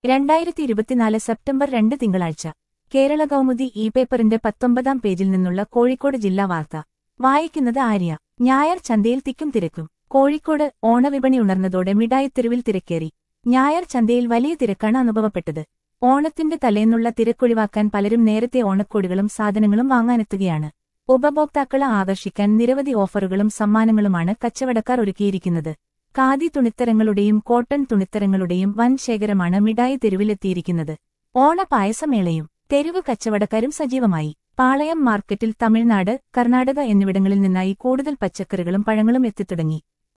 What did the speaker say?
രണ്ടായിരത്തി ഇരുപത്തിനാല് സെപ്റ്റംബർ രണ്ട് തിങ്കളാഴ്ച കേരള കൗമുദി ഇ പേപ്പറിന്റെ പത്തൊമ്പതാം പേജിൽ നിന്നുള്ള കോഴിക്കോട് ജില്ലാ വാർത്ത വായിക്കുന്നത് ആര്യ ഞായർ ചന്തയിൽ തിക്കും തിരക്കും കോഴിക്കോട് ഓണവിപണി ഉണർന്നതോടെ മിഠായിത്തെരുവിൽ തിരക്കേറി ഞായർ ചന്തയിൽ വലിയ തിരക്കാണ് അനുഭവപ്പെട്ടത് ഓണത്തിന്റെ തലേന്നുള്ള തിരക്കൊഴിവാക്കാൻ പലരും നേരത്തെ ഓണക്കോടികളും സാധനങ്ങളും വാങ്ങാനെത്തുകയാണ് ഉപഭോക്താക്കളെ ആകർഷിക്കാൻ നിരവധി ഓഫറുകളും സമ്മാനങ്ങളുമാണ് കച്ചവടക്കാർ ഒരുക്കിയിരിക്കുന്നത് ഖാദി തുണിത്തരങ്ങളുടെയും കോട്ടൺ തുണിത്തരങ്ങളുടെയും വൻ ശേഖരമാണ് മിഠായി തെരുവിലെത്തിയിരിക്കുന്നത് ഓണപായസമേളയും തെരുവ് കച്ചവടക്കാരും സജീവമായി പാളയം മാർക്കറ്റിൽ തമിഴ്നാട് കർണാടക എന്നിവിടങ്ങളിൽ നിന്നായി കൂടുതൽ പച്ചക്കറികളും പഴങ്ങളും എത്തിത്തുടങ്ങി